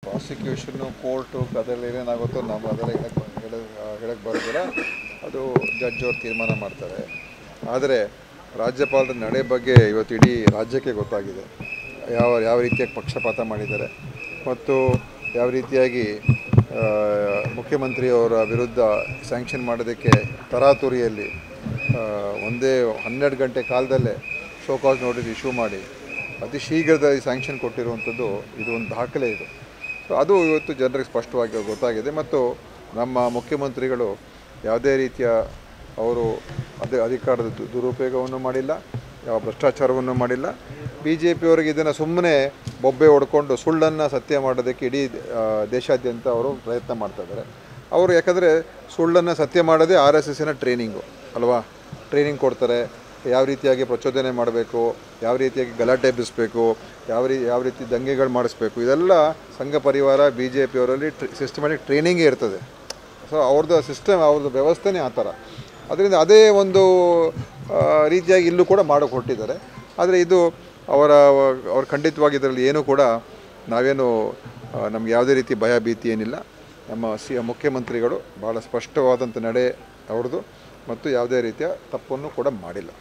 ಪ್ರಾಸಿಕ್ಯೂಷನ್ನು court ಅದರಲ್ಲಿ ಏನೇನಾಗುತ್ತೋ ನಾವು ಅದೆಲ್ಲ ಹೇಳಕ್ಕೆ ಹೇಳ ಹೇಳಕ್ಕೆ ಬರೋದಿಲ್ಲ ಅದು ಜಡ್ಜ್ ಅವ್ರು ತೀರ್ಮಾನ ಮಾಡ್ತಾರೆ ಆದರೆ ರಾಜ್ಯಪಾಲರ ನಡೆ ಬಗ್ಗೆ ಇವತ್ತು ಇಡೀ ರಾಜ್ಯಕ್ಕೆ ಗೊತ್ತಾಗಿದೆ ಯಾವ ಯಾವ ರೀತಿಯಾಗಿ ಪಕ್ಷಪಾತ ಮಾಡಿದ್ದಾರೆ ಮತ್ತು ಯಾವ ರೀತಿಯಾಗಿ ಆ, ಮುಖ್ಯಮಂತ್ರಿಯವರ ವಿರುದ್ಧ ಸ್ಯಾಂಕ್ಷನ್ ಮಾಡೋದಕ್ಕೆ ತರಾತುರಿಯಲ್ಲಿ ಆ, ಒಂದೇ ಹನ್ನೆರಡು ಗಂಟೆ ಕಾಲದಲ್ಲೇ ಶೋಕಾಸ್ ನೋಟಿಸ್ ಇಶ್ಯೂ ಮಾಡಿ ಅತಿ ಶೀಘ್ರದಲ್ಲಿ ಸ್ಯಾಂಕ್ಷನ್ ಕೊಟ್ಟಿರುವಂಥದ್ದು ಇದು ಒಂದು ದಾಖಲೆ ಇದು ಸೊ ಅದು ಇವತ್ತು ಜನರಿಗೆ ಸ್ಪಷ್ಟವಾಗಿ ಗೊತ್ತಾಗಿದೆ ಮತ್ತು ನಮ್ಮ ಮುಖ್ಯಮಂತ್ರಿಗಳು ಯಾವುದೇ ರೀತಿಯ ಅವರು ಅದೇ ಅಧಿಕಾರದ ದು- ದುರುಪಯೋಗವನ್ನು ಮಾಡಿಲ್ಲ ಯಾವ ಭ್ರಷ್ಟಾಚಾರವನ್ನು ಮಾಡಿಲ್ಲ ಬಿ ಜೆ ಪಿಯವರಿಗೆ ಇದನ್ನು ಸುಮ್ಮನೆ ಬೊಬ್ಬೆ ಹೊಡ್ಕೊಂಡು ಸುಳ್ಳನ್ನು ಸತ್ಯ ಮಾಡೋದಕ್ಕೆ ಇಡೀ ಆ, ದೇಶಾದ್ಯಂತ ಅವರು ಪ್ರಯತ್ನ ಮಾಡ್ತಾ ಇದ್ದಾರೆ ಅವರು ಯಾಕಂದರೆ ಸುಳ್ಳನ್ನು ಸತ್ಯ ಮಾಡೋದೇ ಆರ್ ಎಸ್ ಎಸ್ಸಿನ ಟ್ರೈನಿಂಗು ಅಲ್ವಾ ಟ್ರೈನಿಂಗ್ ಕೊಡ್ತಾರೆ ಯಾವ ರೀತಿಯಾಗಿ ಪ್ರಚೋದನೆ ಮಾಡಬೇಕು ಯಾವ ರೀತಿಯಾಗಿ ಗಲಾಟೆ ಎಬ್ಬಿಸಬೇಕು ಯಾವ ರೀ ಯಾವ ರೀತಿ ದಂಗೆಗಳು ಮಾಡಿಸ್ಬೇಕು ಇದೆಲ್ಲ ಸಂಘ ಪರಿವಾರ ಬಿ ಜೆ ಪಿಯವರಲ್ಲಿ ಸಿಸ್ಟಮ್ಯಾಟಿಕ್ ಟ್ರೈನಿಂಗೇ ಇರ್ತದೆ ಸೊ ಅವ್ರದ್ದು ಸಿಸ್ಟಮ್ ಅವ್ರದ್ದು ವ್ಯವಸ್ಥೆನೇ ಆ ಥರ ಅದರಿಂದ ಅದೇ ಒಂದು ಆ, ರೀತಿಯಾಗಿ ಇಲ್ಲೂ ಕೂಡ ಮಾಡೋಕ್ಕೆ ಹೊರಟಿದ್ದಾರೆ ಆದರೆ ಇದು ಅವರ ಅವ್ರ ಖಂಡಿತವಾಗಿ ಇದರಲ್ಲಿ ಏನೂ ಕೂಡ ನಾವೇನು ಆ, ನಮ್ಗೆ ಯಾವುದೇ ರೀತಿ ಭಯ ಭೀತಿ ಏನಿಲ್ಲ ನಮ್ಮ ಸಿ ಮುಖ್ಯಮಂತ್ರಿಗಳು ಭಾಳ ಸ್ಪಷ್ಟವಾದಂಥ ನಡೆ ಅವ್ರದ್ದು ಮತ್ತು ಯಾವುದೇ ರೀತಿಯ ತಪ್ಪನ್ನು ಕೂಡ ಮಾಡಿಲ್ಲ